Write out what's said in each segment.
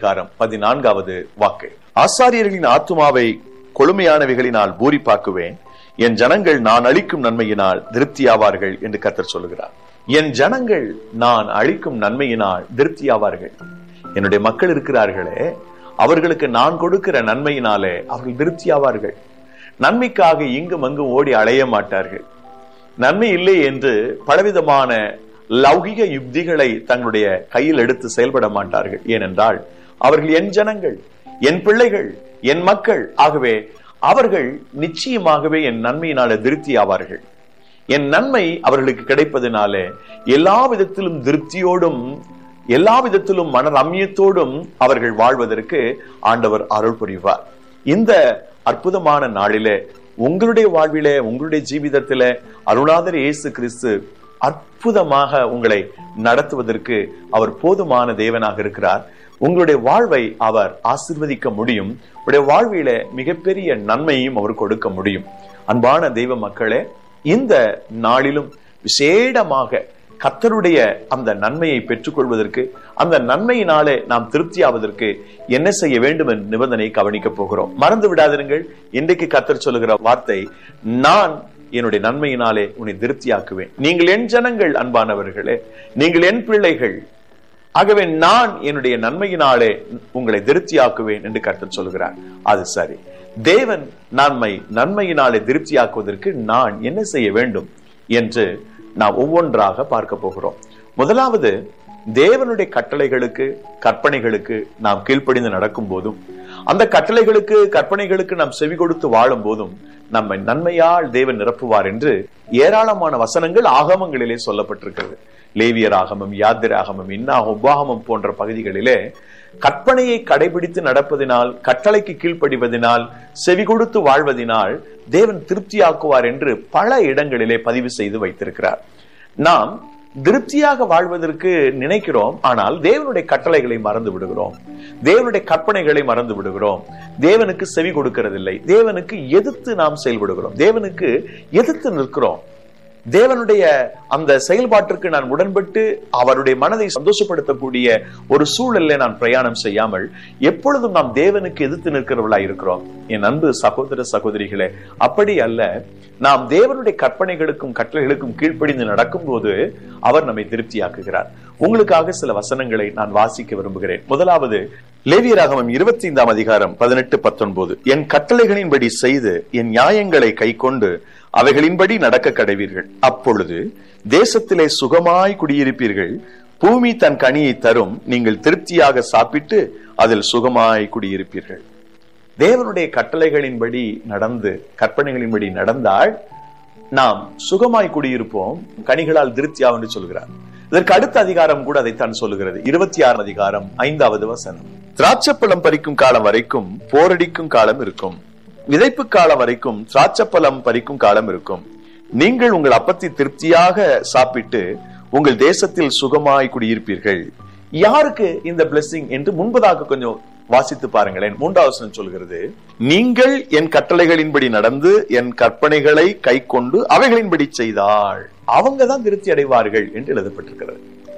அதிகாரம் பதினான்காவது வாக்கு ஆசாரியர்களின் ஆத்துமாவை கொழுமையானவைகளினால் பூரிப்பாக்குவேன் என் ஜனங்கள் நான் அளிக்கும் நன்மையினால் திருப்தியாவார்கள் என்று கர்த்தர் சொல்லுகிறார் என் ஜனங்கள் நான் அளிக்கும் நன்மையினால் திருப்தியாவார்கள் என்னுடைய மக்கள் இருக்கிறார்களே அவர்களுக்கு நான் கொடுக்கிற நன்மையினாலே அவர்கள் திருப்தியாவார்கள் நன்மைக்காக இங்கும் அங்கும் ஓடி அலைய மாட்டார்கள் நன்மை இல்லை என்று பலவிதமான லௌகிக யுக்திகளை தங்களுடைய கையில் எடுத்து செயல்பட மாட்டார்கள் ஏனென்றால் அவர்கள் என் ஜனங்கள் என் பிள்ளைகள் என் மக்கள் ஆகவே அவர்கள் நிச்சயமாகவே என் நன்மையினால திருப்தி ஆவார்கள் என் நன்மை அவர்களுக்கு கிடைப்பதனாலே எல்லா விதத்திலும் திருப்தியோடும் எல்லா விதத்திலும் மன ரம்யத்தோடும் அவர்கள் வாழ்வதற்கு ஆண்டவர் அருள் புரிவார் இந்த அற்புதமான நாளிலே உங்களுடைய வாழ்விலே உங்களுடைய ஜீவிதத்திலே அருளாதர் இயேசு கிறிஸ்து அற்புதமாக உங்களை நடத்துவதற்கு அவர் போதுமான தேவனாக இருக்கிறார் உங்களுடைய வாழ்வை அவர் ஆசிர்வதிக்க முடியும் உடைய வாழ்வில மிகப்பெரிய நன்மையும் அவர் கொடுக்க முடியும் அன்பான தெய்வ மக்களே இந்த நாளிலும் விசேடமாக கத்தருடைய அந்த நன்மையை பெற்றுக்கொள்வதற்கு அந்த நன்மையினாலே நாம் திருப்தியாவதற்கு என்ன செய்ய வேண்டும் என்ற நிபந்தனை கவனிக்க போகிறோம் மறந்து விடாதிருங்கள் இன்றைக்கு கத்தர் சொல்லுகிற வார்த்தை நான் என்னுடைய நன்மையினாலே உன்னை திருப்தியாக்குவேன் நீங்கள் என் ஜனங்கள் அன்பானவர்களே நீங்கள் என் பிள்ளைகள் ஆகவே நான் என்னுடைய நன்மையினாலே உங்களை திருப்தியாக்குவேன் என்று கர்த்தர் சொல்கிறார் அது சரி தேவன் நன்மை நன்மையினாலே திருப்தியாக்குவதற்கு நான் என்ன செய்ய வேண்டும் என்று நாம் ஒவ்வொன்றாக பார்க்க போகிறோம் முதலாவது தேவனுடைய கட்டளைகளுக்கு கற்பனைகளுக்கு நாம் கீழ்ப்படிந்து நடக்கும் போதும் அந்த கட்டளைகளுக்கு கற்பனைகளுக்கு நாம் செவி கொடுத்து வாழும் போதும் நம்மை நன்மையால் தேவன் நிரப்புவார் என்று ஏராளமான வசனங்கள் ஆகமங்களிலே சொல்லப்பட்டிருக்கிறது லேவியர் ஆகமம் யாத்திர ஆகமம் இன்னாகம் உபாகமம் போன்ற பகுதிகளிலே கற்பனையை கடைபிடித்து நடப்பதினால் கட்டளைக்கு கீழ்ப்படிவதனால் செவி கொடுத்து வாழ்வதனால் தேவன் திருப்தியாக்குவார் என்று பல இடங்களிலே பதிவு செய்து வைத்திருக்கிறார் நாம் திருப்தியாக வாழ்வதற்கு நினைக்கிறோம் ஆனால் தேவனுடைய கட்டளைகளை மறந்து விடுகிறோம் தேவனுடைய கற்பனைகளை மறந்து விடுகிறோம் தேவனுக்கு செவி கொடுக்கிறதில்லை தேவனுக்கு எதிர்த்து நாம் செயல்படுகிறோம் தேவனுக்கு எதிர்த்து நிற்கிறோம் தேவனுடைய அந்த செயல்பாட்டிற்கு நான் உடன்பட்டு அவருடைய மனதை சந்தோஷப்படுத்தக்கூடிய ஒரு சூழலில் நான் பிரயாணம் செய்யாமல் எப்பொழுதும் நாம் தேவனுக்கு எதிர்த்து நிற்கிறவர்களா இருக்கிறோம் என் அன்பு சகோதர சகோதரிகளே அப்படி அல்ல நாம் தேவனுடைய கற்பனைகளுக்கும் கட்டளைகளுக்கும் கீழ்ப்படிந்து நடக்கும் போது அவர் நம்மை திருப்தியாக்குகிறார் உங்களுக்காக சில வசனங்களை நான் வாசிக்க விரும்புகிறேன் முதலாவது லேவியராகமம் இருபத்தி ஐந்தாம் அதிகாரம் பதினெட்டு பத்தொன்பது என் கட்டளைகளின்படி செய்து என் நியாயங்களை கை கொண்டு அவைகளின்படி நடக்க கடைவீர்கள் அப்பொழுது தேசத்திலே சுகமாய் குடியிருப்பீர்கள் பூமி தன் கனியை தரும் நீங்கள் திருப்தியாக சாப்பிட்டு அதில் சுகமாய் குடியிருப்பீர்கள் தேவனுடைய கட்டளைகளின்படி நடந்து கற்பனைகளின்படி நடந்தால் நாம் சுகமாய் குடியிருப்போம் கனிகளால் திருப்தியாகும் என்று சொல்கிறார் இதற்கு அடுத்த அதிகாரம் கூட அதைத்தான் சொல்லுகிறது இருபத்தி ஆறு அதிகாரம் ஐந்தாவது வசனம் திராட்சப்பழம் பறிக்கும் காலம் வரைக்கும் போரடிக்கும் காலம் இருக்கும் விதைப்பு காலம் வரைக்கும் திராட்சப்பழம் பறிக்கும் காலம் இருக்கும் நீங்கள் உங்கள் அப்பத்தை திருப்தியாக சாப்பிட்டு உங்கள் தேசத்தில் சுகமாய் குடியிருப்பீர்கள் யாருக்கு இந்த பிளெஸிங் என்று முன்பதாக கொஞ்சம் வாசித்து பாருங்களேன் மூன்றாவது சொல்கிறது நீங்கள் என் கட்டளைகளின்படி நடந்து என் கற்பனைகளை கை கொண்டு அவைகளின்படி செய்தால் அவங்க தான் திருப்தி அடைவார்கள் என்று எழுதப்பட்டிருக்கிறது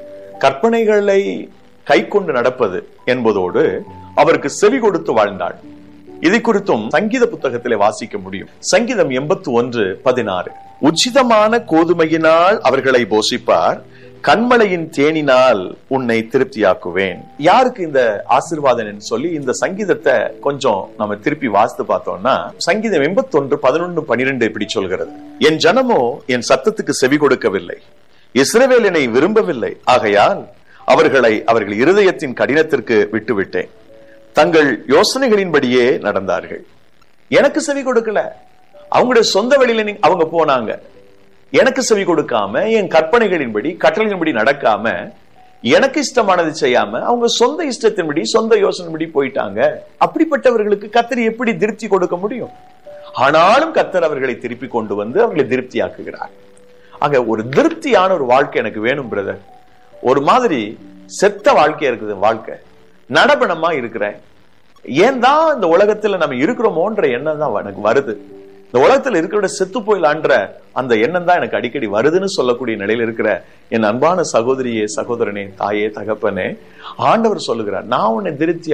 கற்பனைகளை கை கொண்டு நடப்பது என்பதோடு அவருக்கு செவி கொடுத்து வாழ்ந்தாள் இதை குறித்தும் சங்கீத புத்தகத்திலே வாசிக்க முடியும் சங்கீதம் எண்பத்தி ஒன்று பதினாறு உச்சிதமான கோதுமையினால் அவர்களை போஷிப்பார் கண்மலையின் தேனினால் உன்னை திருப்தியாக்குவேன் யாருக்கு இந்த ஆசிர்வாதம் சொல்லி இந்த சங்கீதத்தை கொஞ்சம் நம்ம திருப்பி வாசித்து பார்த்தோம்னா சங்கீதம் எண்பத்தி ஒன்று பதினொன்று பனிரெண்டு இப்படி சொல்கிறது என் ஜனமோ என் சத்தத்துக்கு செவி கொடுக்கவில்லை இஸ்ரவேல் என்னை விரும்பவில்லை ஆகையால் அவர்களை அவர்கள் இருதயத்தின் கடினத்திற்கு விட்டுவிட்டேன் தங்கள் யோசனைகளின்படியே நடந்தார்கள் எனக்கு செவி கொடுக்கல அவங்களுடைய சொந்த வழியில அவங்க போனாங்க எனக்கு செவி கொடுக்காம என் கற்பனைகளின்படி கட்டளைகளின்படி நடக்காம எனக்கு இஷ்டமானது செய்யாம அவங்க சொந்த இஷ்டத்தின்படி சொந்த யோசனைப்படி போயிட்டாங்க அப்படிப்பட்டவர்களுக்கு கத்தர் எப்படி திருப்தி கொடுக்க முடியும் ஆனாலும் கத்தர் அவர்களை திருப்பி கொண்டு வந்து அவர்களை திருப்தி ஆக்குகிறார் ஆக ஒரு திருப்தியான ஒரு வாழ்க்கை எனக்கு வேணும் பிரதர் ஒரு மாதிரி செத்த வாழ்க்கையா இருக்குது வாழ்க்கை நடபணமா இருக்கிறேன் ஏன் தான் இந்த உலகத்துல நம்ம இருக்கிறோமோன்ற எண்ணம் தான் எனக்கு வருது இந்த உலகத்துல இருக்கிற செத்து போயிலான்ற அந்த எண்ணம் தான் எனக்கு அடிக்கடி வருதுன்னு சொல்லக்கூடிய நிலையில இருக்கிற என் அன்பான சகோதரியே சகோதரனே தாயே தகப்பனே ஆண்டவர் சொல்லுகிறார் நான் உன்னை திருப்தி